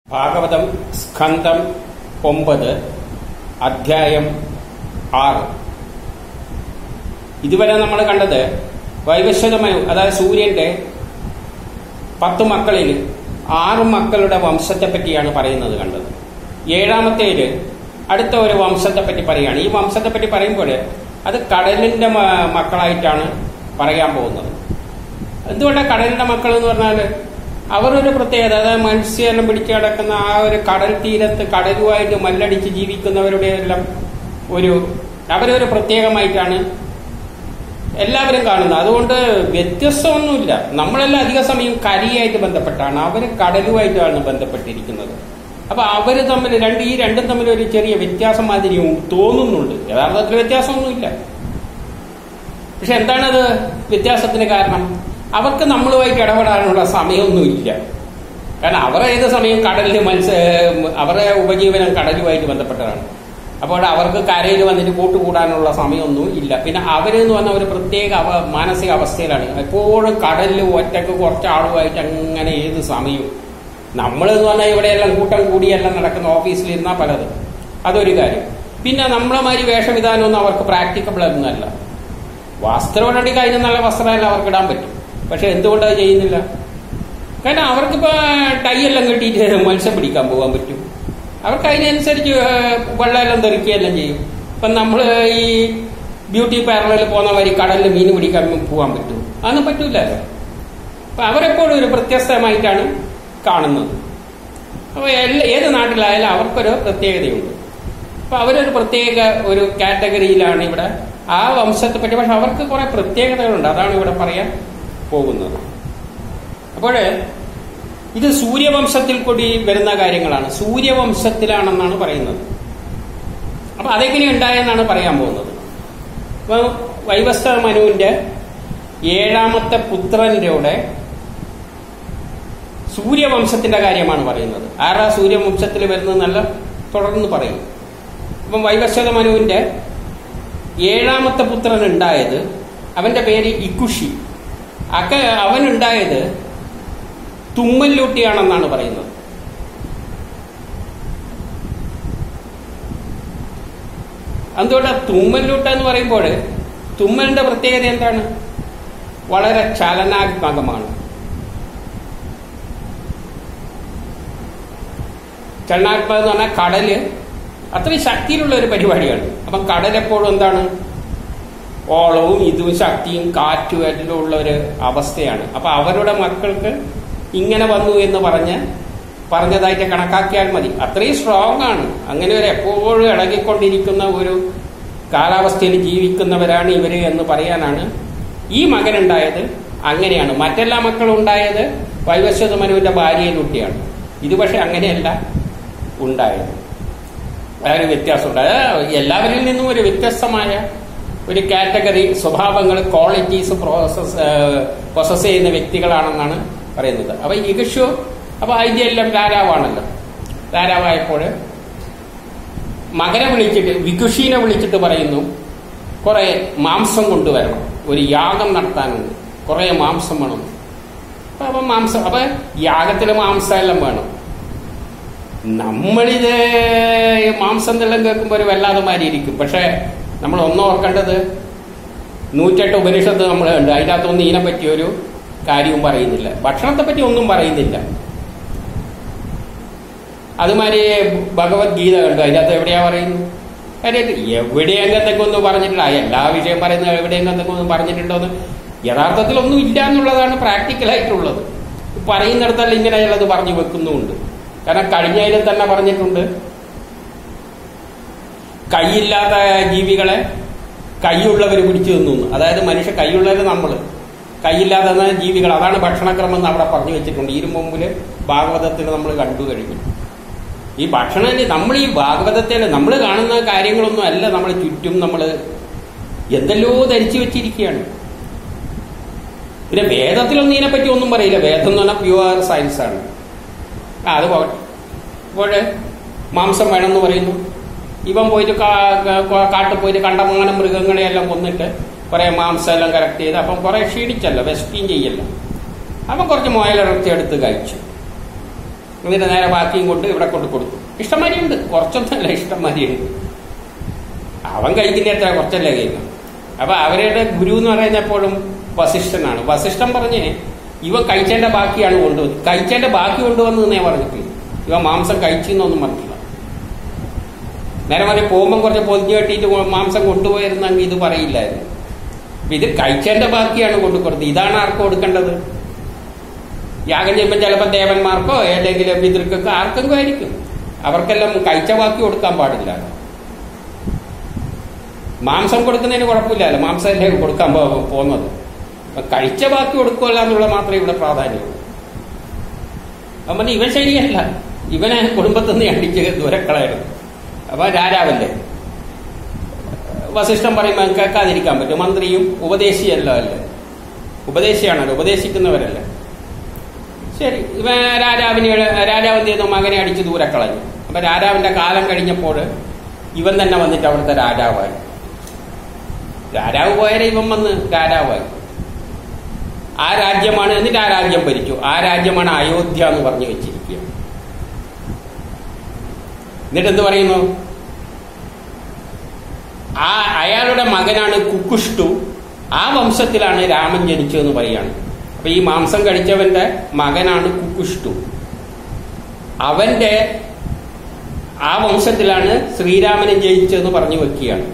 ഭാഗവതം സ്കന്ധം ഒമ്പത് അധ്യായം ആറ് ഇതുവരെ നമ്മൾ കണ്ടത് വൈവസ്വതമയം അതായത് സൂര്യന്റെ പത്ത് മക്കളിൽ ആറ് മക്കളുടെ വംശത്തെ പറ്റിയാണ് പറയുന്നത് കണ്ടത് ഏഴാമത്തേല് അടുത്ത ഒരു വംശത്തെ പറ്റി പറയുകയാണ് ഈ വംശത്തെ പറ്റി പറയുമ്പോൾ അത് കടലിന്റെ മ- മക്കളായിട്ടാണ് പറയാൻ പോകുന്നത് എന്തുകൊണ്ടാണ് കടലിന്റെ മക്കൾ എന്ന് പറഞ്ഞാൽ അവരൊരു പ്രത്യേകത അതായത് മത്സ്യം പിടിച്ചു കിടക്കുന്ന ആ ഒരു കടൽ തീരത്ത് കടലുമായിട്ട് മല്ലടിച്ച് ജീവിക്കുന്നവരുടെ എല്ലാം ഒരു അവരൊരു പ്രത്യേകമായിട്ടാണ് എല്ലാവരും കാണുന്നത് അതുകൊണ്ട് വ്യത്യസ്തമൊന്നുമില്ല നമ്മളെല്ലാം അധിക സമയം കരിയായിട്ട് ബന്ധപ്പെട്ടാണ് അവർ കടലുമായിട്ടാണ് ബന്ധപ്പെട്ടിരിക്കുന്നത് അപ്പൊ അവര് തമ്മിൽ രണ്ട് ഈ രണ്ടും തമ്മിൽ ഒരു ചെറിയ വ്യത്യാസം മാതിരി തോന്നുന്നുണ്ട് യഥാർത്ഥത്തിൽ വ്യത്യാസമൊന്നുമില്ല പക്ഷെ എന്താണത് വ്യത്യാസത്തിന് കാരണം അവർക്ക് നമ്മളുമായിട്ട് ഇടപെടാനുള്ള സമയമൊന്നുമില്ല കാരണം അവർ ഏത് സമയം കടലിൽ മത്സ്യ അവരുടെ ഉപജീവനം കടലുമായിട്ട് ബന്ധപ്പെട്ടതാണ് അപ്പോൾ അവർക്ക് കരയിൽ വന്നിട്ട് കൂട്ടുകൂടാനുള്ള സമയമൊന്നും ഇല്ല പിന്നെ അവരെന്ന് പറഞ്ഞ ഒരു പ്രത്യേക അവ മാനസിക അവസ്ഥയിലാണ് എപ്പോഴും കടലിൽ ഒറ്റക്ക് കുറച്ച് ആളുമായിട്ട് അങ്ങനെ ഏത് സമയവും നമ്മളെന്ന് പറഞ്ഞാൽ ഇവിടെയെല്ലാം കൂട്ടം കൂടിയെല്ലാം നടക്കുന്ന ഓഫീസിൽ ഇരുന്നാൽ പലതും അതൊരു കാര്യം പിന്നെ നമ്മളെ മാതിരി വേഷവിധാനമൊന്നും അവർക്ക് പ്രാക്ടിക്കബിൾ ഒന്നുമല്ല വസ്ത്രമുണ്ടെങ്കിൽ കഴിഞ്ഞ നല്ല വസ്ത്രമെല്ലാം അവർക്ക് ഇടാൻ പറ്റും പക്ഷെ എന്തുകൊണ്ട് അത് ചെയ്യുന്നില്ല കാരണം അവർക്കിപ്പോ ടൈ എല്ലാം കെട്ടിയിട്ട് മത്സ്യം പിടിക്കാൻ പോകാൻ പറ്റും അവർക്ക് അതിനനുസരിച്ച് വെള്ളമെല്ലാം തെറിക്കുകയെല്ലാം ചെയ്യും ഇപ്പം നമ്മൾ ഈ ബ്യൂട്ടി പാർലറിൽ പോകുന്ന വരി കടലിൽ മീൻ പിടിക്കാൻ പോകാൻ പറ്റും അതൊന്നും പറ്റൂലല്ലോ അപ്പൊ അവരെപ്പോഴും ഒരു വ്യത്യസ്തമായിട്ടാണ് കാണുന്നത് അപ്പോൾ ഏത് നാട്ടിലായാലും അവർക്കൊരു പ്രത്യേകതയുണ്ട് അപ്പൊ അവരൊരു പ്രത്യേക ഒരു കാറ്റഗറിയിലാണ് ഇവിടെ ആ വംശത്തെ പറ്റി പക്ഷെ അവർക്ക് കുറെ പ്രത്യേകതകളുണ്ട് അതാണ് ഇവിടെ പറയാൻ പോകുന്നത് അപ്പോൾ ഇത് സൂര്യവംശത്തിൽ കൂടി വരുന്ന കാര്യങ്ങളാണ് സൂര്യവംശത്തിലാണെന്നാണ് പറയുന്നത് അപ്പൊ അതെങ്ങനെ ഉണ്ടായെന്നാണ് പറയാൻ പോകുന്നത് അപ്പൊ വൈവസ്ത മനുവിന്റെ ഏഴാമത്തെ പുത്രന്റെ കൂടെ സൂര്യവംശത്തിന്റെ കാര്യമാണ് പറയുന്നത് ആരാ സൂര്യവംശത്തിൽ വരുന്നതെന്നല്ല തുടർന്ന് പറയും അപ്പം വൈവസ്വത മനുവിന്റെ ഏഴാമത്തെ പുത്രൻ ഉണ്ടായത് അവന്റെ പേര് ഇക്കുഷി അക്ക അവനുണ്ടായത് തുമ്മല്ലൂട്ടിയാണെന്നാണ് പറയുന്നത് എന്തുകൊണ്ട് തുമ്മല്ലൂട്ട എന്ന് പറയുമ്പോൾ തുമ്മലിന്റെ പ്രത്യേകത എന്താണ് വളരെ ചലനാത്മകമാണ് ചലനാത്മകം എന്ന് പറഞ്ഞാൽ കടല് അത്രയും ശക്തിയിലുള്ള ഒരു പരിപാടിയാണ് അപ്പം കടലെപ്പോഴും എന്താണ് ഓളവും ഇതും ശക്തിയും കാറ്റും എല്ലാം ഉള്ള ഒരു അവസ്ഥയാണ് അപ്പൊ അവരുടെ മക്കൾക്ക് ഇങ്ങനെ വന്നു എന്ന് പറഞ്ഞ് പറഞ്ഞതായിട്ട് കണക്കാക്കിയാൽ മതി അത്രയും സ്ട്രോങ് ആണ് അങ്ങനെ ഒരു എപ്പോഴും ഇളകിക്കൊണ്ടിരിക്കുന്ന ഒരു കാലാവസ്ഥയിൽ ജീവിക്കുന്നവരാണ് ഇവര് എന്ന് പറയാനാണ് ഈ മകനുണ്ടായത് അങ്ങനെയാണ് മറ്റെല്ലാ മക്കളും ഉണ്ടായത് വൈവസ്വത മനുവിന്റെ ഭാര്യയിലൂട്ടിയാണ് ഇത് പക്ഷെ അങ്ങനെയല്ല ഉണ്ടായത് ആ ഒരു വ്യത്യാസമുണ്ട് അത് എല്ലാവരിൽ നിന്നും ഒരു വ്യത്യസ്തമായ ഒരു കാറ്റഗറി സ്വഭാവങ്ങൾ ക്വാളിറ്റീസ് പ്രോസസ് പ്രോസസ് ചെയ്യുന്ന വ്യക്തികളാണെന്നാണ് പറയുന്നത് അപ്പൊ ഇഗഷു അപ്പൊ അതിന്റെ എല്ലാം രാജാവാണല്ലോ രാജാവായപ്പോൾ മകനെ വിളിച്ചിട്ട് വികുഷീനെ വിളിച്ചിട്ട് പറയുന്നു കുറെ മാംസം കൊണ്ടുവരണം ഒരു യാഗം നടത്താനുണ്ട് കുറെ മാംസം വേണം അപ്പൊ അപ്പൊ മാംസം അപ്പൊ യാഗത്തിന് മാംസം എല്ലാം വേണം നമ്മളിത് മാംസം എന്നെല്ലാം കേൾക്കുമ്പോൾ ഒരു വല്ലാതെ മാതിരി ഇരിക്കും പക്ഷെ നമ്മൾ ഒന്ന് ഓർക്കേണ്ടത് നൂറ്റെട്ട് ഉപനിഷത്ത് നമ്മൾ ഉണ്ട് അതിൻ്റെ അകത്തൊന്നും ഇതിനെ പറ്റി ഒരു കാര്യവും പറയുന്നില്ല ഭക്ഷണത്തെ പറ്റി ഒന്നും പറയുന്നില്ല അതുമാതിരി ഭഗവത്ഗീത കണ്ടു അതിൻ്റെ അകത്ത് എവിടെയാ പറയുന്നു കാര്യം എവിടെയെങ്കിലും ഒന്നും പറഞ്ഞിട്ടില്ല എല്ലാ വിഷയം പറയുന്നത് എവിടെയെങ്കിലും ഒന്നും പറഞ്ഞിട്ടുണ്ടോന്ന് യഥാർത്ഥത്തിൽ ഒന്നും ഇല്ല എന്നുള്ളതാണ് പ്രാക്ടിക്കലായിട്ടുള്ളത് പറയുന്നിടത്തല്ല ഇങ്ങനെയുള്ളത് പറഞ്ഞു വെക്കുന്നുമുണ്ട് കാരണം കഴിഞ്ഞതിൽ തന്നെ പറഞ്ഞിട്ടുണ്ട് കൈയില്ലാത്ത ജീവികളെ കൈയുള്ളവർ പിടിച്ചു തിന്നു അതായത് മനുഷ്യ കൈയുള്ളവർ നമ്മൾ കൈയില്ലാത്ത ജീവികൾ അതാണ് ഭക്ഷണക്രമം എന്ന് അവിടെ പറഞ്ഞു വെച്ചിട്ടുണ്ട് ഇതിനു മുമ്പില് ഭാഗവതത്തിൽ നമ്മൾ കണ്ടു കഴിഞ്ഞു ഈ ഭക്ഷണം നമ്മൾ ഈ ഭാഗവതത്തിൽ നമ്മൾ കാണുന്ന കാര്യങ്ങളൊന്നും അല്ല നമ്മൾ ചുറ്റും നമ്മൾ എന്തെല്ലോ ധരിച്ചു വെച്ചിരിക്കുകയാണ് പിന്നെ വേദത്തിലൊന്നും ഇതിനെപ്പറ്റി ഒന്നും പറയില്ല വേദം എന്ന് പറഞ്ഞാൽ പ്യുവർ സയൻസ് ആണ് ആ അത് പോകട്ടെ അപ്പോൾ മാംസം വേണമെന്ന് പറയുന്നു ഇവൻ പോയിട്ട് കാട്ടിൽ പോയിട്ട് കണ്ടമാനം മൃഗങ്ങളെയെല്ലാം കൊന്നിട്ട് കുറെ മാംസം എല്ലാം കറക്റ്റ് ചെയ്ത് അപ്പം കുറെ ക്ഷീണിച്ചല്ലോ വെസ്റ്റീൻ ചെയ്യല്ലോ അപ്പം കുറച്ച് മുയലിറച്ചി എടുത്ത് കഴിച്ചു എന്നിട്ട് നേരെ ബാക്കിയും കൊണ്ട് ഇവിടെ കൊണ്ട് കൊടുത്തു ഇഷ്ടംമാരി ഉണ്ട് കുറച്ചൊന്നല്ല ഇഷ്ടംമാരി ഉണ്ട് അവൻ കഴിക്കുന്ന എത്ര കുറച്ചല്ലേ കഴിക്കും അപ്പൊ അവരുടെ ഗുരു എന്ന് പറയുന്ന എപ്പോഴും വസിഷ്ഠനാണ് വസിഷ്ഠൻ പറഞ്ഞ് ഇവ കഴിച്ചതിന്റെ ബാക്കിയാണ് കൊണ്ടുവന്നത് കഴിച്ചതിന്റെ ബാക്കി കൊണ്ടുവന്നു എന്നേ പറഞ്ഞിട്ടില്ല ഇവ മാംസം കഴിച്ചെന്നൊന്നും പറഞ്ഞില്ല നേരെ മറിച്ച് പോകുമ്പോൾ കുറച്ച് പൊതിഞ്ഞു കെട്ടിയിട്ട് കൊ- മാംസം കൊണ്ടുപോയിരുന്നെങ്കിൽ ഇത് പറയില്ലായിരുന്നു അപ്പൊ ഇത് കഴിച്ചതിന്റെ ബാക്കിയാണ് കൊണ്ടു കൊടുത്തത് ഇതാണ് ആർക്ക് കൊടുക്കേണ്ടത് യാഗം ചെയ്യുമ്പോൾ ചിലപ്പോൾ ദേവന്മാർക്കോ ഏതെങ്കിലും പിതൃക്കൊക്കെ ആർക്കെങ്കിലും ആയിരിക്കും അവർക്കെല്ലാം കഴിച്ച ബാക്കി കൊടുക്കാൻ പാടില്ല മാംസം കൊടുക്കുന്നതിന് കുഴപ്പമില്ലല്ലോ മാംസമല്ലേ കൊടുക്കാൻ പോ- പോകുന്നത് അപ്പൊ കഴിച്ച ബാക്കി കൊടുക്കുമല്ല എന്നുള്ള മാത്രമേ ഇവിടെ പ്രാധാന്യമുള്ളൂ അവൻ പറഞ്ഞു ഇവൻ ശരിയല്ല ഇവനെ കുടുംബത്തിൽ നിന്ന് അടിച്ച് ദൂരക്കളയണം അപ്പൊ രാജാവല്ലേ വസിഷ്ഠം പറയുമ്പോൾ കേൾക്കാതിരിക്കാൻ പറ്റും മന്ത്രിയും ഉപദേശിയല്ല അല്ലേ ഉപദേശിയാണല്ലോ ഉപദേശിക്കുന്നവരല്ലേ ശരി ഇവൻ രാജാവിനെ രാജാവ് എന്ത് ചെയ്തു മകനെ അടിച്ച് ദൂരെ കളഞ്ഞു അപ്പൊ രാജാവിന്റെ കാലം കഴിഞ്ഞപ്പോൾ ഇവൻ തന്നെ വന്നിട്ട് അവിടുത്തെ രാജാവായി രാജാവ് പോയാലേ ഇവൻ വന്ന് രാജാവായി ആ രാജ്യമാണ് എന്നിട്ട് ആ രാജ്യം ഭരിച്ചു ആ രാജ്യമാണ് അയോധ്യ എന്ന് പറഞ്ഞു വെച്ചിരിക്കുക എന്നിട്ട് എന്ത് പറയുന്നു ആ അയാളുടെ മകനാണ് കുക്കുഷ്ടു ആ വംശത്തിലാണ് രാമൻ ജനിച്ചതെന്ന് പറയാണ് അപ്പൊ ഈ മാംസം കഴിച്ചവന്റെ മകനാണ് കുക്കുഷ്ടു അവന്റെ ആ വംശത്തിലാണ് ശ്രീരാമനെ ജയിച്ചതെന്ന് പറഞ്ഞു വെക്കുകയാണ്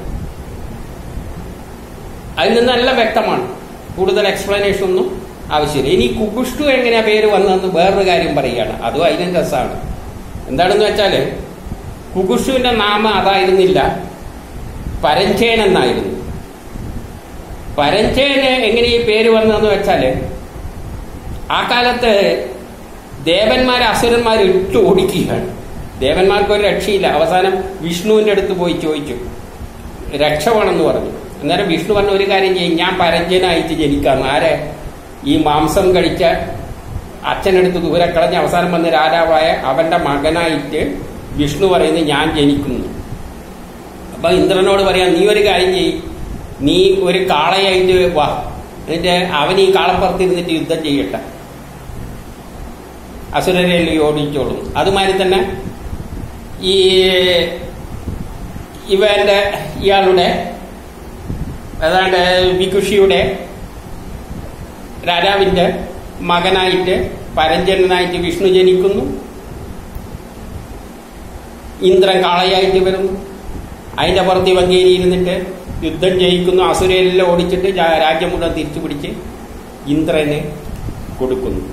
അതിൽ നിന്നെല്ലാം വ്യക്തമാണ് കൂടുതൽ എക്സ്പ്ലനേഷൻ ഒന്നും ആവശ്യമില്ല ഇനി കുക്കുഷ്ടു എങ്ങനെയാ പേര് വന്നതെന്ന് വേറൊരു കാര്യം പറയുകയാണ് അതും അതിനും രസമാണ് എന്താണെന്ന് വെച്ചാല് കുക്കുഷുവിന്റെ നാമം അതായിരുന്നില്ല പരഞ്ചേൻ എന്നായിരുന്നു പരഞ്ചേന് എങ്ങനെ ഈ പേര് വന്നതെന്ന് വെച്ചാല് ആ കാലത്ത് ദേവന്മാരെ അസുരന്മാർ ഇട്ട് ഓടിക്കുകയാണ് ദേവന്മാർക്ക് ഒരു രക്ഷയില്ല അവസാനം വിഷ്ണുവിന്റെ അടുത്ത് പോയി ചോദിച്ചു രക്ഷ വേണമെന്ന് പറഞ്ഞു അന്നേരം വിഷ്ണു പറഞ്ഞ ഒരു കാര്യം ചെയ്യും ഞാൻ പരഞ്ജനായിട്ട് ജനിക്കാന്ന് ആരെ ഈ മാംസം കഴിച്ച അച്ഛനെടുത്ത് ദൂരെ കളഞ്ഞ് അവസാനം വന്ന് രാജാവായ അവന്റെ മകനായിട്ട് വിഷ്ണു പറയുന്നത് ഞാൻ ജനിക്കുന്നു അപ്പൊ ഇന്ദ്രനോട് പറയാം നീ ഒരു കാര്യം ചെയ്യ് നീ ഒരു കാളയായിട്ട് വാ എന്നിട്ട് അവൻ ഈ കാളപ്പുറത്തിരുന്നിട്ട് യുദ്ധം ചെയ്യട്ടെ അസുരരെയിൽ ഓടിച്ചോളും അതുമാതിരി തന്നെ ഈ ഇവന്റെ ഇയാളുടെ ഏതാണ്ട് വികുഷിയുടെ രാജാവിന്റെ മകനായിട്ട് പരഞ്ജനായിട്ട് വിഷ്ണു ജനിക്കുന്നു ഇന്ദ്രൻ കാളയായിട്ട് വരുന്നു അതിന്റെ പുറത്ത് ഇവൻ കയറിയിരുന്നിട്ട് യുദ്ധം ജയിക്കുന്നു അസുരയെല്ലാം ഓടിച്ചിട്ട് ജാ- രാജ്യം മുഴുവൻ തിരിച്ചു പിടിച്ച് ഇന്ദ്രന് കൊടുക്കുന്നു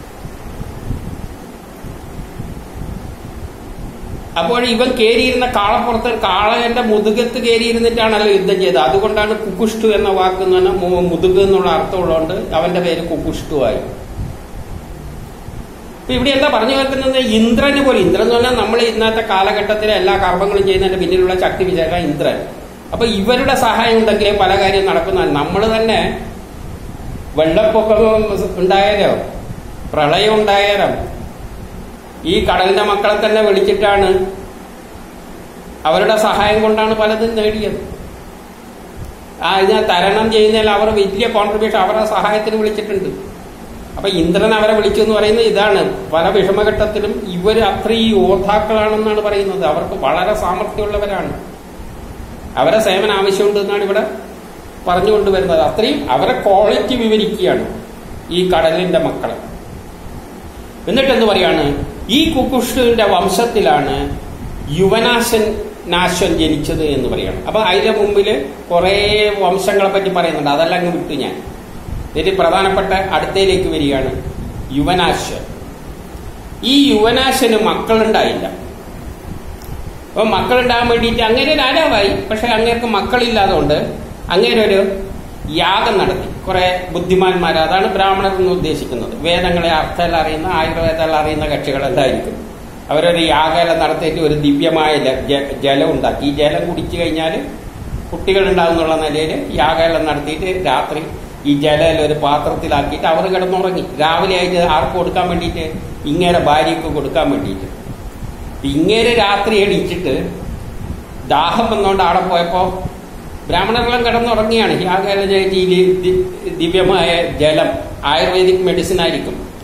അപ്പോൾ ഇവൻ കയറിയിരുന്ന കാളപ്പുറത്ത് കാളന്റെ മുതുകത്ത് കയറിയിരുന്നിട്ടാണല്ലോ യുദ്ധം ചെയ്തത് അതുകൊണ്ടാണ് കുക്കുഷ്ടു എന്ന വാക്ക് എന്ന് പറഞ്ഞാൽ മു- മുതുക് എന്നുള്ള അർത്ഥമുള്ളതുകൊണ്ട് അവന്റെ പേര് കുക്കുഷ്ടുവായി ഇപ്പൊ ഇവിടെ എന്താ പറഞ്ഞു വെക്കുന്നത് ഇന്ദ്രന് പോലെ ഇന്ദ്രൻ എന്ന് പറഞ്ഞാൽ നമ്മൾ ഇന്നത്തെ കാലഘട്ടത്തിലെ എല്ലാ കർമ്മങ്ങളും ചെയ്യുന്നതിന്റെ പിന്നിലുള്ള ശക്തി വിചാരം ഇന്ദ്രൻ അപ്പൊ ഇവരുടെ സഹായം ഉണ്ടെങ്കിലേ പല കാര്യം നടക്കുന്ന നമ്മൾ തന്നെ വെള്ളപ്പൊക്കം ഉണ്ടായാലോ പ്രളയം ഉണ്ടായാലോ ഈ കടലിന്റെ മക്കളെ തന്നെ വിളിച്ചിട്ടാണ് അവരുടെ സഹായം കൊണ്ടാണ് പലതും നേടിയത് ആ ഇതിനെ തരണം ചെയ്യുന്നതിൽ അവർ വലിയ കോൺട്രിബ്യൂഷൻ അവരുടെ സഹായത്തിന് വിളിച്ചിട്ടുണ്ട് അപ്പൊ ഇന്ദ്രൻ അവരെ വിളിച്ചു എന്ന് പറയുന്നത് ഇതാണ് പല വിഷമഘട്ടത്തിലും ഇവർ അത്രയും യോദ്ധാക്കളാണെന്നാണ് പറയുന്നത് അവർക്ക് വളരെ സാമർഥ്യമുള്ളവരാണ് അവരെ സേവനം ആവശ്യമുണ്ട് എന്നാണ് ഇവിടെ പറഞ്ഞുകൊണ്ടുവരുന്നത് അത്രയും അവരെ ക്വാളിറ്റി വിവരിക്കുകയാണ് ഈ കടലിന്റെ മക്കളെ എന്നിട്ട് എന്ത് പറയാണ് ഈ കുക്കുഷ്ടുവിന്റെ വംശത്തിലാണ് യുവനാശൻ നാശൻ ജനിച്ചത് എന്ന് പറയണം അപ്പൊ അതിന്റെ മുമ്പിൽ കുറെ വംശങ്ങളെ പറ്റി പറയുന്നുണ്ട് അതെല്ലാം അങ്ങ് വിട്ടു ഞാൻ ഇതിൽ പ്രധാനപ്പെട്ട അടുത്തയിലേക്ക് വരികയാണ് യുവനാശൻ ഈ യുവനാശന് മക്കളുണ്ടായില്ല അപ്പൊ മക്കളുണ്ടാകാൻ വേണ്ടിയിട്ട് അങ്ങനെ രാജാവായി പക്ഷെ അങ്ങേർക്ക് മക്കളില്ലാതുകൊണ്ട് അങ്ങനെ ഒരു യാഗം നടത്തി കുറെ ബുദ്ധിമാന്മാർ അതാണ് ബ്രാഹ്മണർ എന്ന് ഉദ്ദേശിക്കുന്നത് വേദങ്ങളെ അർത്ഥമെല്ലാം അറിയുന്ന ആയുർവേദമെല്ലാം അറിയുന്ന കക്ഷികളെല്ലായിരിക്കും അവരൊരു യാഗമെല്ലാം നടത്തിയിട്ട് ഒരു ദിവ്യമായ ല- ജ- ജലം ഉണ്ടാക്കി ഈ ജലം കുടിച്ചു കഴിഞ്ഞാൽ കുട്ടികൾ ഉണ്ടാകും എന്നുള്ള നിലയിൽ യാഗമെല്ലാം നടത്തിയിട്ട് രാത്രി ഈ ജലം ഒരു പാത്രത്തിലാക്കിയിട്ട് അവർ കിടന്നുറങ്ങി രാവിലെ ആയിട്ട് ആർക്ക് കൊടുക്കാൻ വേണ്ടിയിട്ട് ഇങ്ങേരെ ഭാര്യയ്ക്ക് കൊടുക്കാൻ വേണ്ടിയിട്ട് ഇങ്ങേര് രാത്രി എണീച്ചിട്ട് ദാഹം വന്നുകൊണ്ട് അവിടെ പോയപ്പോ ബ്രാഹ്മണരെല്ലാം കിടന്നുറങ്ങിയാണ് യാഗേല ദിവ്യമായ ജലം ആയുർവേദിക് മെഡിസിൻ ആയിരിക്കും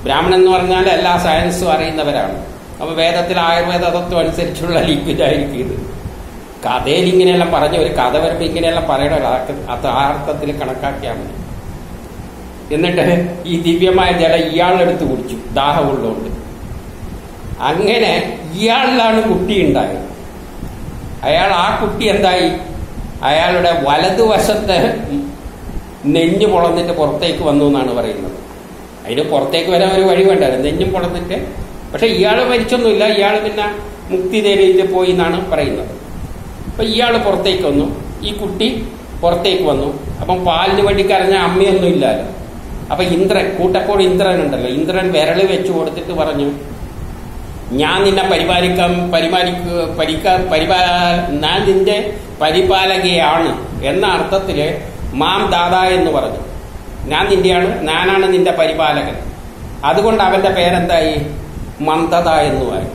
ബ്രാഹ്മണൻ എന്ന് പറഞ്ഞാൽ എല്ലാ സയൻസും അറിയുന്നവരാണ് അപ്പൊ വേദത്തിൽ ആയുർവേദ തത്വം അനുസരിച്ചുള്ള ലിക്വിഡായിരിക്കും ഇത് കഥയിൽ ഇങ്ങനെയെല്ലാം പറഞ്ഞ ഒരു കഥ വരുമ്പോൾ ഇങ്ങനെയെല്ലാം പറയണ അത് ആ അർത്ഥത്തിൽ കണക്കാക്കിയാൽ മതി എന്നിട്ട് ഈ ദിവ്യമായ ജലം ഇയാളെടുത്ത് കുടിച്ചു ദാഹമുള്ളതുകൊണ്ട് അങ്ങനെ ഇയാളിലാണ് കുട്ടി ഉണ്ടായത് അയാൾ ആ കുട്ടി എന്തായി അയാളുടെ വലതുവശത്ത് നെഞ്ഞു പൊളന്നിട്ട് പുറത്തേക്ക് വന്നു എന്നാണ് പറയുന്നത് അതിന് പുറത്തേക്ക് വരാൻ ഒരു വഴി വേണ്ടായിരുന്നു നെഞ്ഞും പൊളന്നിട്ട് പക്ഷെ ഇയാൾ മരിച്ചൊന്നുമില്ല ഇയാൾ പിന്നെ മുക്തി തേടിയിട്ട് പോയി എന്നാണ് പറയുന്നത് അപ്പൊ ഇയാൾ പുറത്തേക്ക് വന്നു ഈ കുട്ടി പുറത്തേക്ക് വന്നു അപ്പം പാലിന് വേണ്ടി കരഞ്ഞ അമ്മയൊന്നും ഇല്ലല്ലോ അപ്പൊ ഇന്ദ്രൻ കൂട്ടപ്പോൾ ഇന്ദ്രൻ ഉണ്ടല്ലോ ഇന്ദ്രൻ വിരല് വെച്ചു കൊടുത്തിട്ട് പറഞ്ഞു ഞാൻ നിന്നെ പരിപാലിക്കാൻ പരിപാലിക്കുക പരിക്കാ പരിപാ ഞാൻ നിന്റെ പരിപാലകയാണ് എന്ന അർത്ഥത്തില് മാം ദാദ എന്ന് പറഞ്ഞു ഞാൻ നിന്റെയാണ് ഞാനാണ് നിന്റെ പരിപാലകൻ അതുകൊണ്ട് അവന്റെ പേരെന്തായി മന്ദത എന്നുമായി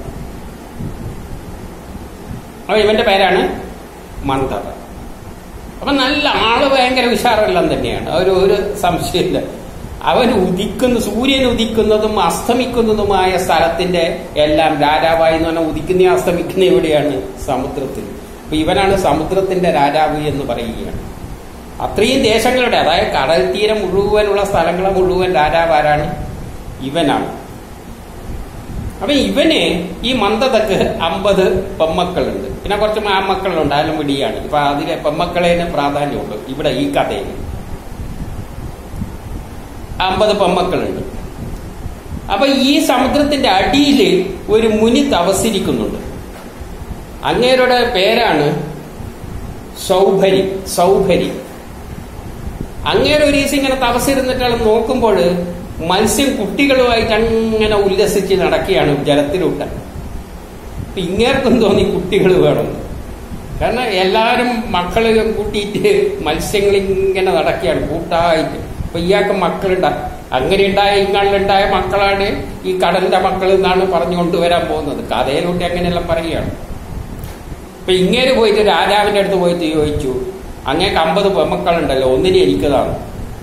അപ്പൊ ഇവന്റെ പേരാണ് മന്ദത അപ്പൊ നല്ല ആള് ഭയങ്കര ഉഷാറെല്ലാം തന്നെയാണ് ഒരു ഒരു സംശയമില്ല അവൻ ഉദിക്കുന്ന സൂര്യൻ ഉദിക്കുന്നതും അസ്തമിക്കുന്നതുമായ സ്ഥലത്തിന്റെ എല്ലാം രാജാവായി എന്ന് പറഞ്ഞാൽ ഉദിക്കുന്ന അസ്തമിക്കുന്ന എവിടെയാണ് സമുദ്രത്തിൽ അപ്പൊ ഇവനാണ് സമുദ്രത്തിന്റെ രാജാവ് എന്ന് പറയുകയാണ് അത്രയും ദേശങ്ങളുടെ അതായത് കടൽ തീരം മുഴുവനുള്ള സ്ഥലങ്ങളെ മുഴുവൻ രാജാവാരാണ് ഇവനാണ് അപ്പൊ ഇവന് ഈ മന്ദതക്ക് അമ്പത് പെമ്മക്കളുണ്ട് പിന്നെ കുറച്ച് മാമക്കളുണ്ട് അതിലും വിടിയാണ് ഇപ്പൊ അതിലെ പെമ്മക്കളേന് പ്രാധാന്യമുണ്ട് ഇവിടെ ഈ കഥയിൽ അമ്പത് പെമ്മക്കളുണ്ട് അപ്പൊ ഈ സമുദ്രത്തിന്റെ അടിയിൽ ഒരു മുനി തപസ്സിരിക്കുന്നുണ്ട് അങ്ങേരുടെ പേരാണ് സൗഭരി സൗഭരി അങ്ങേരെ ഒരു ദിവസം ഇങ്ങനെ തപസ്സിരുന്നിട്ട് നോക്കുമ്പോൾ മത്സ്യം കുട്ടികളുമായിട്ട് അങ്ങനെ ഉല്ലസിച്ച് നടക്കുകയാണ് ജലത്തിലൂട്ട അപ്പൊ ഇങ്ങേർക്കും തോന്നി കുട്ടികൾ വേണം കാരണം എല്ലാവരും മക്കളെ കൂട്ടിയിട്ട് മത്സ്യങ്ങൾ ഇങ്ങനെ നടക്കുകയാണ് കൂട്ടായിട്ട് അപ്പൊ ഇയാൾക്ക് മക്കളുണ്ട അങ്ങനെ ഉണ്ടായ ഇങ്ങളിലുണ്ടായ മക്കളാണ് ഈ കടലിന്റെ മക്കൾ എന്നാണ് പറഞ്ഞു കൊണ്ടുവരാൻ പോകുന്നത് കഥയിലൂട്ടി അങ്ങനെയെല്ലാം പറയുകയാണ് അപ്പൊ ഇങ്ങേര് പോയിട്ട് രാജാവിന്റെ അടുത്ത് പോയിട്ട് ചോദിച്ചു അങ്ങേക്ക് അമ്പത് പെമ്മക്കളുണ്ടല്ലോ ഒന്നിനെ എനിക്കതാണ്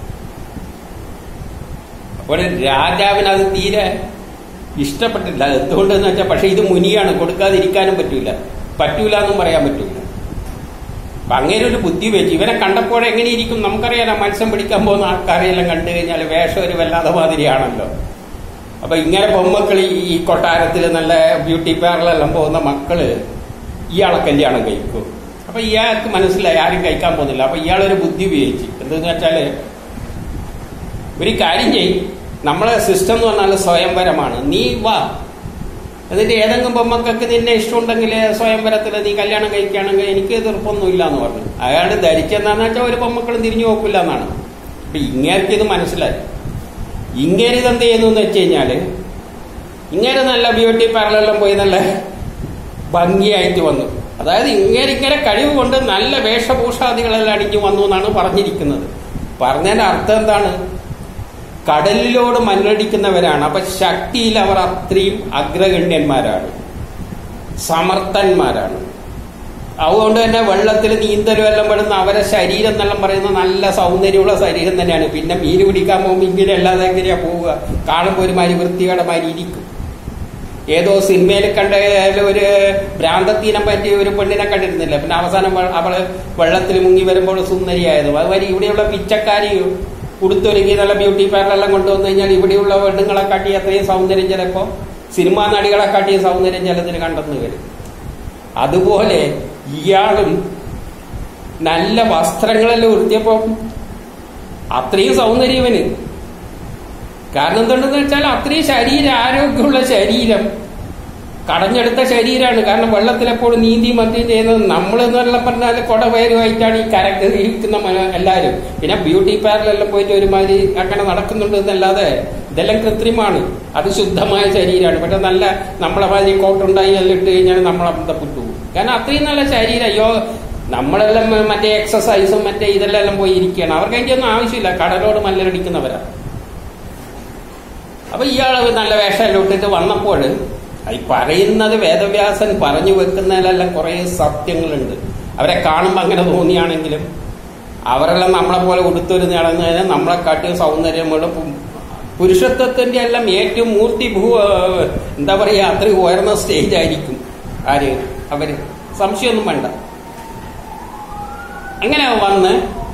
അപ്പോൾ രാജാവിന് അത് തീരെ ഇഷ്ടപ്പെട്ടില്ല എന്തുകൊണ്ടെന്ന് വെച്ചാൽ പക്ഷെ ഇത് മുനിയാണ് കൊടുക്കാതിരിക്കാനും പറ്റൂല പറ്റൂല എന്നും പറയാൻ പറ്റൂല അപ്പൊ അങ്ങനെ ഒരു ബുദ്ധി വെച്ച് ഇവനെ കണ്ടപ്പോൾ എങ്ങനെ ഇരിക്കും നമുക്കറിയാലോ മത്സ്യം പിടിക്കാൻ പോകുന്ന ആൾക്കാരെയെല്ലാം കണ്ടു കഴിഞ്ഞാൽ വേഷം ഒരു വല്ലാതെ മാതിരിയാണല്ലോ അപ്പൊ ഇങ്ങനെ പൊമ്മക്കൾ ഈ കൊട്ടാരത്തിൽ നല്ല ബ്യൂട്ടി പാർലറെല്ലാം പോകുന്ന മക്കള് ഇയാളെ കല്യാണം കഴിക്കും അപ്പൊ ഇയാൾക്ക് മനസ്സിലായി ആരും കഴിക്കാൻ പോകുന്നില്ല അപ്പൊ ഇയാളൊരു ബുദ്ധി ഉപയോഗിച്ച് എന്തെന്ന് വെച്ചാല് ഒരു കാര്യം ചെയ്യും നമ്മളെ സിസ്റ്റം എന്ന് പറഞ്ഞാൽ സ്വയംവരമാണ് നീ വാ എന്നിട്ട് ഏതെങ്കിലും പൊമ്മക്കൊക്കെ നിന്നെ ഇഷ്ടമുണ്ടെങ്കിൽ സ്വയംവരത്തിൽ നീ കല്യാണം കഴിക്കുകയാണെങ്കിൽ എനിക്ക് എതിർപ്പൊന്നുമില്ല എന്ന് പറഞ്ഞു അയാൾ ധരിച്ചെന്താന്ന് വെച്ചാൽ ഒരു പൊമ്മക്കളും തിരിഞ്ഞു നോക്കില്ല എന്നാണ് അപ്പൊ ഇങ്ങേർക്ക് ഇത് മനസ്സിലായി ഇങ്ങനെ ഇതെന്ത് ചെയ്യുന്നു എന്ന് വെച്ച് കഴിഞ്ഞാല് ഇങ്ങനെ നല്ല ബ്യൂട്ടി പാർലറിലും പോയി നല്ല ഭംഗിയായിട്ട് വന്നു അതായത് ഇങ്ങനെ ഇങ്ങനെ കഴിവ് കൊണ്ട് നല്ല വേഷഭൂഷാദികളെല്ലാം അണിഞ്ഞു വന്നു എന്നാണ് പറഞ്ഞിരിക്കുന്നത് പറഞ്ഞതിന്റെ അർത്ഥം എന്താണ് കടലിലോട് മല്ലടിക്കുന്നവരാണ് അപ്പൊ ശക്തിയിൽ അവർ അത്രയും അഗ്രഗണ്യന്മാരാണ് സമർത്ഥന്മാരാണ് അതുകൊണ്ട് തന്നെ വെള്ളത്തിൽ നീന്തലും എല്ലാം പെടുന്ന അവരെ ശരീരം എന്നെല്ലാം പറയുന്ന നല്ല സൗന്ദര്യമുള്ള ശരീരം തന്നെയാണ് പിന്നെ മീൻ പിടിക്കാൻ പോകുമ്പോൾ ഇങ്ങനെ അല്ലാതെ എങ്ങനെയാ പോവുക കാണുമ്പോൾ ഒരുമാതിരി വൃത്തിയുടെ മാതിരി ഇരിക്കും ഏതോ സിനിമയിൽ കണ്ട ഒരു ഭ്രാന്തത്തീനം പറ്റിയ ഒരു പെണ്ണിനെ കണ്ടിരുന്നില്ല പിന്നെ അവസാനം അവള് വെള്ളത്തിൽ മുങ്ങി വരുമ്പോൾ സുന്ദരിയായത് അതുമാതിരി ഇവിടെയുള്ള പിച്ചക്കാരി ഉടുത്തൊരുങ്ങി നല്ല ബ്യൂട്ടി പാർലറെല്ലാം കൊണ്ടുവന്നു കഴിഞ്ഞാൽ ഇവിടെയുള്ള പെണ്ണുങ്ങളെ കാട്ടി അത്രയും സൗന്ദര്യം ചിലപ്പോ സിനിമാ നടികളെ കാട്ടിയ സൗന്ദര്യം ചിലതിന് കണ്ടെന്ന് വരും അതുപോലെ ഇയാളും നല്ല വസ്ത്രങ്ങളെല്ലാം ഉടുത്തിയപ്പോ അത്രയും സൗന്ദര്യം ഇവന് കാരണം എന്തുണ്ടെന്ന് വെച്ചാൽ അത്രയും ശരീര ആരോഗ്യമുള്ള ശരീരം കടഞ്ഞെടുത്ത ശരീരമാണ് കാരണം വെള്ളത്തിലെപ്പോഴും നീന്തി മദ്യം ചെയ്യുന്നത് നമ്മൾ എന്നെല്ലാം പറഞ്ഞാൽ കൊടവയറുമായിട്ടാണ് ഈ കരക്ക് ഇരിക്കുന്ന എല്ലാവരും പിന്നെ ബ്യൂട്ടി പാർലറിലെല്ലാം പോയിട്ട് ഒരുമാതിരി അങ്ങനെ നടക്കുന്നുണ്ട് എന്നല്ലാതെ ഇതെല്ലാം കൃത്രിമാണ് അത് ശുദ്ധമായ ശരീരമാണ് പക്ഷെ നല്ല നമ്മളെ മാതിരി കോട്ടുണ്ടായി എല്ലാം ഇട്ട് കഴിഞ്ഞാൽ നമ്മളെ ബന്ധപ്പെട്ടു പോകും കാരണം അത്രയും നല്ല ശരീരം യോ നമ്മളെല്ലാം മറ്റേ എക്സസൈസും മറ്റേ ഇതെല്ലാം പോയി ഇരിക്കുകയാണ് അവർക്ക് അതിൻ്റെയൊന്നും ആവശ്യമില്ല കടലോട് മല്ലടിക്കുന്നവരാ അപ്പൊ ഇയാള് നല്ല വേഷമെല്ലാം ഇട്ടിട്ട് വന്നപ്പോൾ ഈ പറയുന്നത് വേദവ്യാസൻ പറഞ്ഞു വെക്കുന്നതിലെല്ലാം കുറെ സത്യങ്ങളുണ്ട് അവരെ കാണുമ്പോൾ അങ്ങനെ തോന്നിയാണെങ്കിലും അവരെല്ലാം നമ്മളെ പോലെ ഉടുത്തൊരു നടന്നതിന് നമ്മളെ കാട്ടിയ സൗന്ദര്യങ്ങളും പുരുഷത്വത്തിന്റെ എല്ലാം ഏറ്റവും മൂർത്തി ഭൂ എന്താ പറയുക അത്രയും ഉയർന്ന സ്റ്റേജ് ആയിരിക്കും ആര് അവര് സംശയമൊന്നും വേണ്ട അങ്ങനെ വന്ന്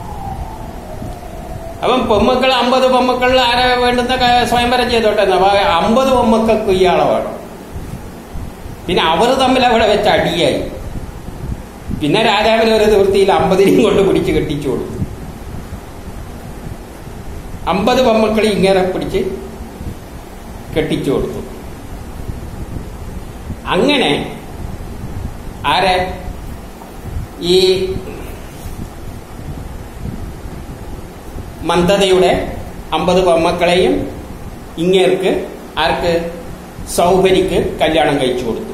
അവൻ പെമ്മക്കൾ അമ്പത് പെമ്മക്കളിൽ ആരെ വേണ്ടുന്ന ക- സ്വയംവരം ചെയ്തോട്ടെ എന്ന്. അപ്പൊ അമ്പത് പെമ്മക്കൾക്ക് ഇയാളെ വേണം പിന്നെ അവർ തമ്മിൽ അവിടെ വെച്ച് അടിയായി പിന്നെ രാജാവിന് ഒരു നിവൃത്തിയിൽ അമ്പതിനെയും കൊണ്ട് പിടിച്ച് കെട്ടിച്ചു കൊടുത്തു അമ്പത് പെമ്മക്കളെ ഇങ്ങനെ പിടിച്ച് കെട്ടിച്ചു കൊടുത്തു അങ്ങനെ ആരെ ഈ മന്ദതയുടെ അമ്പത് പെമ്മക്കളെയും ഇങ്ങേർക്ക് ആർക്ക് സൗഭരിക്ക് കല്യാണം കഴിച്ചു കൊടുത്തു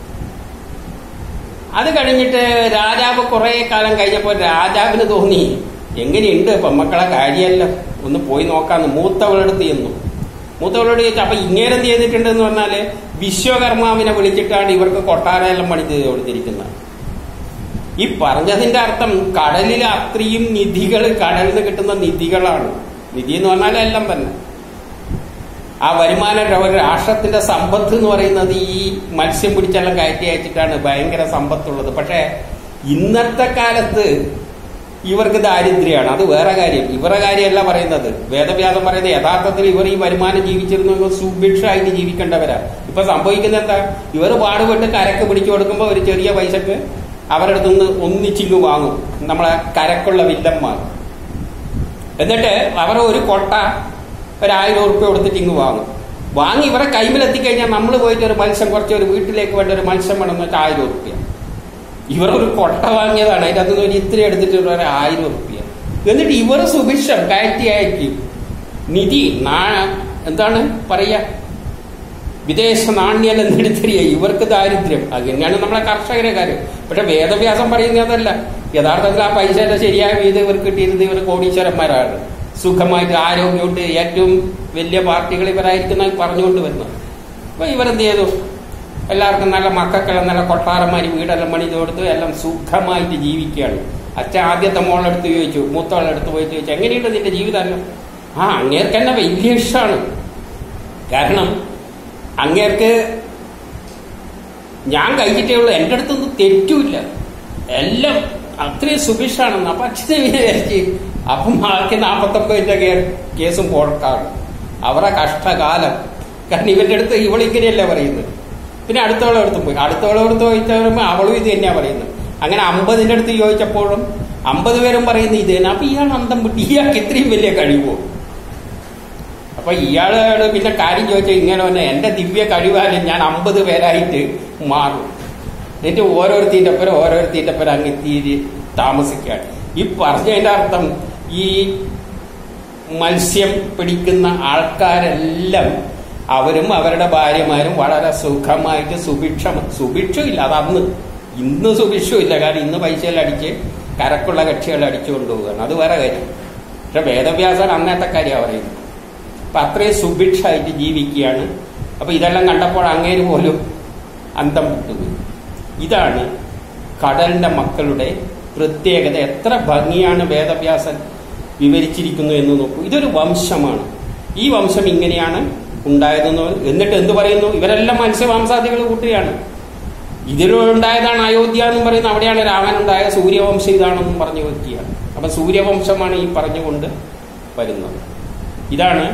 അത് കഴിഞ്ഞിട്ട് രാജാവ് കുറെ കാലം കഴിഞ്ഞപ്പോൾ രാജാവിന് തോന്നി എങ്ങനെയുണ്ട് പെമ്മക്കളെ കാര്യമല്ല ഒന്ന് പോയി നോക്കാന്ന് മൂത്തവളെടുത്ത് ചെന്നു മൂത്തവളോട് ചോദിച്ചു അപ്പൊ ഇങ്ങേരെന്ത് ചെയ്തിട്ടുണ്ട് എന്ന് പറഞ്ഞാല് വിശ്വകർമാവിനെ വിളിച്ചിട്ടാണ് ഇവർക്ക് കൊട്ടാരമെല്ലാം പണി ചെയ്ത് കൊടുത്തിരിക്കുന്നത് ഈ പറഞ്ഞതിന്റെ അർത്ഥം കടലിലെ അത്രയും നിധികൾ കടലിൽ നിന്ന് കിട്ടുന്ന നിധികളാണ് നിധി എന്ന് പറഞ്ഞാൽ എല്ലാം തന്നെ ആ വരുമാനം ഒരു രാഷ്ട്രത്തിന്റെ സമ്പത്ത് എന്ന് പറയുന്നത് ഈ മത്സ്യം പിടിച്ചെല്ലാം കയറ്റി അയച്ചിട്ടാണ് ഭയങ്കര സമ്പത്തുള്ളത് പക്ഷേ ഇന്നത്തെ കാലത്ത് ഇവർക്ക് ദാരിദ്ര്യമാണ് അത് വേറെ കാര്യം ഇവരുടെ കാര്യമല്ല പറയുന്നത് വേദവ്യാസം പറയുന്നത് യഥാർത്ഥത്തിൽ ഇവർ ഈ വരുമാനം ജീവിച്ചിരുന്ന സുഭിക്ഷമായിട്ട് ജീവിക്കേണ്ടവരാ ഇപ്പൊ സംഭവിക്കുന്നത് എന്താ ഇവർ പാടുപെട്ട് കരക്ക് പിടിച്ചു കൊടുക്കുമ്പോൾ ഒരു ചെറിയ പൈസക്ക് അവരുടെ അടുത്ത് നിന്ന് ഒന്നിച്ചിങ്ങ് വാങ്ങും നമ്മളെ കരക്കുള്ള വില്ലന്മാർ എന്നിട്ട് അവർ ഒരു കൊട്ട ഒരു ആയിരം ഉറുപ്പ്യ കൊടുത്തിട്ട് ഇങ്ങ് വാങ്ങും വാങ്ങി ഇവരെ കൈമിലെത്തിക്കഴിഞ്ഞാൽ നമ്മൾ പോയിട്ട് ഒരു മത്സ്യം കുറച്ച് ഒരു വീട്ടിലേക്ക് വേണ്ട ഒരു മത്സ്യം വേണമെന്ന് വെച്ചാൽ ആയിരം ഉറുപ്പ്യ ഇവർ ഒരു കൊട്ട വാങ്ങിയതാണ് അതിൻ്റെ അകത്ത് ഒരു ഇത്തിരി എടുത്തിട്ട് ഒരു ആയിരം ഉറുപ്പ്യ എന്നിട്ട് ഇവർ സുഭിക്ഷം കയറ്റി അയക്കി നിധി നാ എന്താണ് പറയാ വിദേശ നാണ്യം എടുത്തിരിയ ഇവർക്ക് ദാരിദ്ര്യം അത് തന്നെയാണ് നമ്മളെ കർഷകരെ കാര്യം പക്ഷെ വേദവ്യാസം പറയുന്നതല്ല യഥാർത്ഥത്തിൽ ആ പൈസയുടെ ശരിയായ വീതം ഇവർക്ക് കിട്ടിയിരുന്നത് ഇവർ കോടീശ്വരന്മാരാണ് സുഖമായിട്ട് ആരോഗ്യമായിട്ട് ഏറ്റവും വലിയ പാർട്ടികൾ ഇവരായിരിക്കുന്ന പറഞ്ഞുകൊണ്ട് വരുന്നത് അപ്പൊ ഇവരെന്ത് ചെയ്തു എല്ലാവർക്കും നല്ല മക്കൾക്കെല്ലാം നല്ല കൊട്ടാരന്മാര് വീടെല്ലാം പണിത് കൊടുത്തു എല്ലാം സുഖമായിട്ട് ജീവിക്കുകയാണ് അച്ഛൻ ആദ്യത്തെ മോളെടുത്ത് ചോദിച്ചു മൂത്തോളെടുത്ത് പോയിട്ട് ചോദിച്ചു എങ്ങനെയുണ്ട് നിന്റെ ജീവിതം ആ അങ്ങേർക്ക് തന്നെ വലിയ ഇഷ്ടമാണ് കാരണം അങ്ങേർക്ക് ഞാൻ കഴിച്ചിട്ടേ ഉള്ളൂ എൻ്റെ അടുത്തൊന്നും തെറ്റുമില്ല എല്ലാം അത്രയും സുഭിക്ഷാണെന്ന് അപ്പൊ അച്ഛനെ വിചാരിച്ച് അപ്പം ആൾക്ക് നാൽപ്പത്തൊമ്പതിന്റെ കേസും പോടക്കാണ് അവരുടെ കഷ്ടകാലം കാരണം ഇവന്റെ അടുത്ത് ഇവളിങ്ങനെയല്ല പറയുന്നത് പിന്നെ അടുത്തവളെടുത്തും പോയി അടുത്തവളെടുത്ത് ചോദിച്ചപ്പോൾ അവളും ഇത് തന്നെയാ പറയുന്നത് അങ്ങനെ അമ്പതിന്റെ അടുത്ത് ചോദിച്ചപ്പോഴും അമ്പത് പേരും പറയുന്നത് ഇത് തന്നെ അപ്പൊ ഇയാൾ അന്തം വിട്ട് ഇയാൾക്ക് ഇത്രയും വലിയ കഴിവോ അപ്പൊ ഇയാളോട് പിന്നെ കാര്യം ചോദിച്ചാൽ ഇങ്ങനെ തന്നെ എന്റെ ദിവ്യ കഴിവാലും ഞാൻ അമ്പത് പേരായിട്ട് മാറും എന്നിട്ട് ഓരോരുത്തീൻ്റെ ഒപ്പരം ഓരോരുത്തീൻ്റെ ഒപ്പരം അങ്ങ് എത്തി താമസിക്കുകയാണ് ഈ പറഞ്ഞതിന്റെ അർത്ഥം ഈ മത്സ്യം പിടിക്കുന്ന ആൾക്കാരെല്ലാം അവരും അവരുടെ ഭാര്യമാരും വളരെ സുഖമായിട്ട് സുഭിക്ഷം സുഭിക്ഷമില്ല അത് അന്ന് ഇന്ന് സുഭിക്ഷമില്ല കാരണം ഇന്ന് പൈസയെല്ലാം അടിച്ച് കരക്കുള്ള കക്ഷികളെ അടിച്ചു കൊണ്ടുപോവുകയാണ് അത് വേറെ കാര്യം പക്ഷെ വേദവ്യാസൻ അന്നത്തെ കാര്യമാണ് പറയുന്നത് അപ്പൊ അത്രയും സുഭിക്ഷമായിട്ട് ജീവിക്കുകയാണ് അപ്പൊ ഇതെല്ലാം കണ്ടപ്പോൾ അങ്ങേര് പോലും അന്തം വിട്ടുപോയി ഇതാണ് കടലിന്റെ മക്കളുടെ പ്രത്യേകത എത്ര ഭംഗിയാണ് വേദവ്യാസൻ വിവരിച്ചിരിക്കുന്നു എന്ന് നോക്കൂ ഇതൊരു വംശമാണ് ഈ വംശം ഇങ്ങനെയാണ് ഉണ്ടായതെന്ന് എന്നിട്ട് എന്ത് പറയുന്നു ഇവരെല്ലാം മത്സ്യമാംസാദികൾ കൂട്ടുകയാണ് ഇതിലുണ്ടായതാണ് അയോധ്യ എന്നും പറയുന്ന അവിടെയാണ് രാമൻ ഉണ്ടായ സൂര്യവംശം ഇതാണെന്നും പറഞ്ഞു വെക്കുകയാണ് അപ്പൊ സൂര്യവംശമാണ് ഈ പറഞ്ഞുകൊണ്ട് വരുന്നത് ഇതാണ്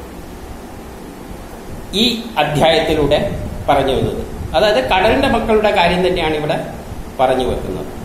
ഈ അധ്യായത്തിലൂടെ പറഞ്ഞു വന്നത് അതായത് കടലിന്റെ മക്കളുടെ കാര്യം തന്നെയാണ് ഇവിടെ പറഞ്ഞു വെക്കുന്നത്